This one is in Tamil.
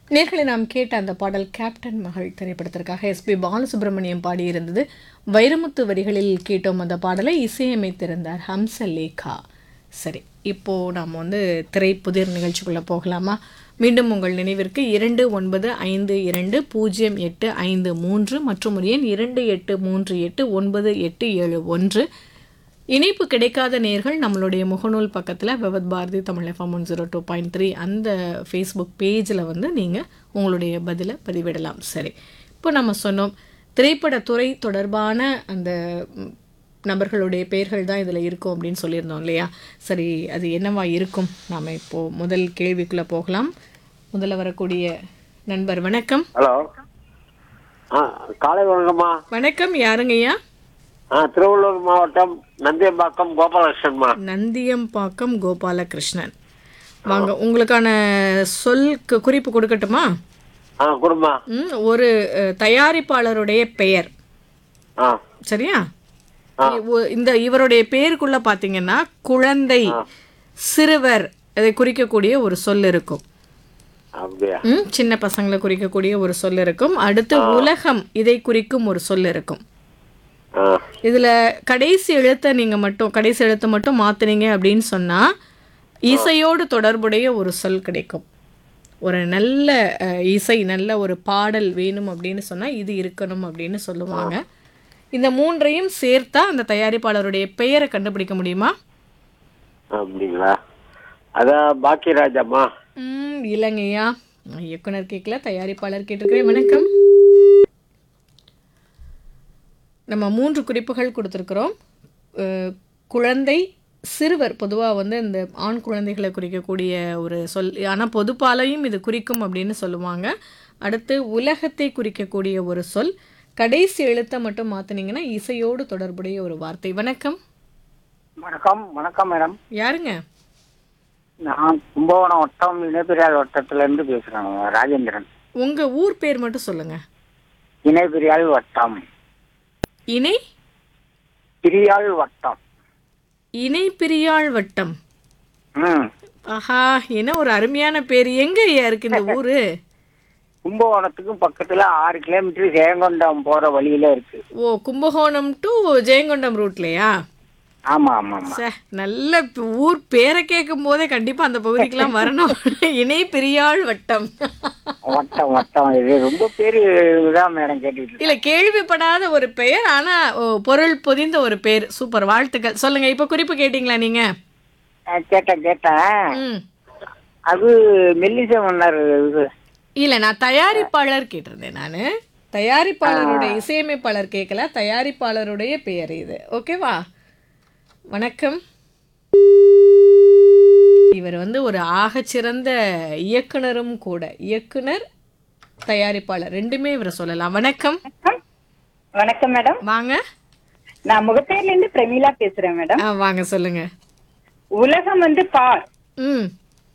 நேர்களை நாம் கேட்ட அந்த பாடல் கேப்டன் மகள் திரைப்படத்திற்காக எஸ்பி பாலசுப்ரமணியம் பாடியிருந்தது வைரமுத்து வரிகளில் கேட்டோம் அந்த பாடலை இசையமைத்திருந்தார் ஹம்சலேகா சரி இப்போ நாம் வந்து திரை புதிர் நிகழ்ச்சிக்குள்ளே போகலாமா மீண்டும் உங்கள் நினைவிற்கு இரண்டு ஒன்பது ஐந்து இரண்டு பூஜ்ஜியம் எட்டு ஐந்து மூன்று மற்றும் ஒரு எண் இரண்டு எட்டு மூன்று எட்டு ஒன்பது எட்டு ஏழு ஒன்று இணைப்பு கிடைக்காத நேர்கள் நம்மளுடைய முகநூல் பக்கத்தில் Vividh Bharati Tamil FM one zero two point three அந்த ஃபேஸ்புக் பேஜில் வந்து நீங்கள் உங்களுடைய பதிலை பதிவிடலாம் சரி இப்போ நம்ம சொன்னோம் திரைப்படத்துறை தொடர்பான அந்த ம், நபர்களுடைய பெயர்கள் தான் இதில் இருக்கும் அப்படின்னு சொல்லியிருந்தோம் இல்லையா சரி அது என்னவா இருக்கும் நாம் இப்போது முதல் கேள்விக்குள்ளே போகலாம் முதல்ல வரக்கூடிய நண்பர் வணக்கம் ஹலோ ஆ காலை வணக்கம்மா வணக்கம் யாருங்கய்யா ஆ திருவள்ளூர் மாவட்டம் நந்தியம்பாக்கம் கோபாலகிருஷ்ணன்மா நந்தியம்பாக்கம் கோபாலகிருஷ்ணன் வாங்க உங்களுக்கான சொல் கு- குறிப்பு கொடுக்கட்டுமா ஆ குடும்பா ம், ஒரு அஹ், தயாரிப்பாளருடைய பெயர் ஆ சரியா இ- ஒ- இந்த இவருடைய பேருக்குள்ள பாத்தீங்கன்னா குழந்தை சிறுவர் இதை குறிக்கக்கூடிய ஒரு சொல் இருக்கும் அப்படியா ம், சின்ன பசங்களை குறிக்கக்கூடிய ஒரு சொல் இருக்கும் அடுத்து உலகம் இதை குறிக்கும் ஒரு சொல் இருக்கும் ஆ இதுல கடைசி எழுத்தை நீங்க மட்டும் கடைசி எழுத்தை மட்டும் மாத்துனீங்க அப்படின்னு சொன்னா இசையோடு தொடர்புடைய ஒரு சொல் கிடைக்கும் ஒரு நல்ல அஹ், இசை நல்ல ஒரு பாடல் வேணும் அப்படின்னு சொன்னா இது இருக்கணும் அப்படின்னு சொல்லுவாங்க இந்த மூன்றையும் சேர்த்தா அந்த தயாரிப்பாளருடைய பெயரை கண்டுபிடிக்க முடியுமா அப்படிங்களா அதான் பாக்கியராஜம்மா ம் இல்லைங்கய்யா இயக்குனர் கேட்கல தயாரிப்பாளர் கேட்டிருக்கிறேன் வணக்கம் நம்ம மூன்று குறிப்புகள் கொடுத்துருக்குறோம் அஹ், குழந்தை சிறுவர் பொதுவாக வந்து இந்த ஆண் குழந்தைகளை குறிக்கக்கூடிய ஒரு சொல் ஆனால் பொதுப்பாலையும் இது குறிக்கும் அப்படின்னு சொல்லுவாங்க அடுத்து உலகத்தை குறிக்கக்கூடிய ஒரு சொல் கடைசி எழுத்தை மட்டும் மாற்றினீங்கன்னா இசையோடு தொடர்புடைய ஒரு வார்த்தை வணக்கம் வணக்கம் வணக்கம் மேடம் யாருங்க நான் கும்பகோணம் வட்டம் இணைப்பிரியால் வட்டத்துல இருந்து பேசுறேன் ராஜேந்திரன் உங்கள் ஊர் பேர் மட்டும் சொல்லுங்கள் இணைப்பிரியால் வட்டம் இணை பிரியாள் வட்டம் இணை பிரியாள் வட்டம் ம் ஆஹா என்ன ஒரு அருமையான பேர் எங்க ஐயா இருக்கு இந்த ஊரு கும்பகோணத்துக்கும் பக்கத்துல ஆறு கிலோமீட்டர் ஜெயங்கொண்டம் போற வழியில இருக்கு ஓ கும்பகோணம் டு ஜெயங்கொண்டம் ரூட்லையா ஆமா ஆமா ஆமா சே நல்ல ப- ஊர் பேரை கேட்கும் போதே கண்டிப்பா அந்த பகுதிக்கெல்லாம் வரணும் இணை பிரியாள் வட்டம் வட்டம் வட்டம் இது ரொம்ப பேரு தான் மேடம் கேட்டுக்கிட்டு இருக்கேன். இல்ல கேள்விப்படாத ஒரு பெயர் ஆனா ஓ, பொருள் பொதிந்த ஒரு பேர் சூப்பர் வாழ்த்துக்கள் சொல்லுங்க இப்ப குறிப்பு கேட்டீங்களா நீங்க அஹ் கேட்டேன் கேட்டேன் ம் அது மெல்லிசை மன்னர் இது இல்ல நான் தயாரிப்பாளர் கேட்டிருந்தேன் நான் தயாரிப்பாளருடைய இசையமைப்பாளர் கேட்கல தயாரிப்பாளருடைய பெயர் இது ஓகேவா வணக்கம் இவர் வந்து ஒரு ஆகச்சிறந்த இயக்குனரும் கூட இயக்குனர் தயாரிப்பாளர் ரெண்டுமே இவரை சொல்லலாம் வணக்கம் வணக்கம் மேடம் வாங்க நான் முகப்பேர்ல இருந்து பிரமீளா பேசுறேன் மேடம் ஆ, வாங்க சொல்லுங்க உலகம் வந்து பார் ம்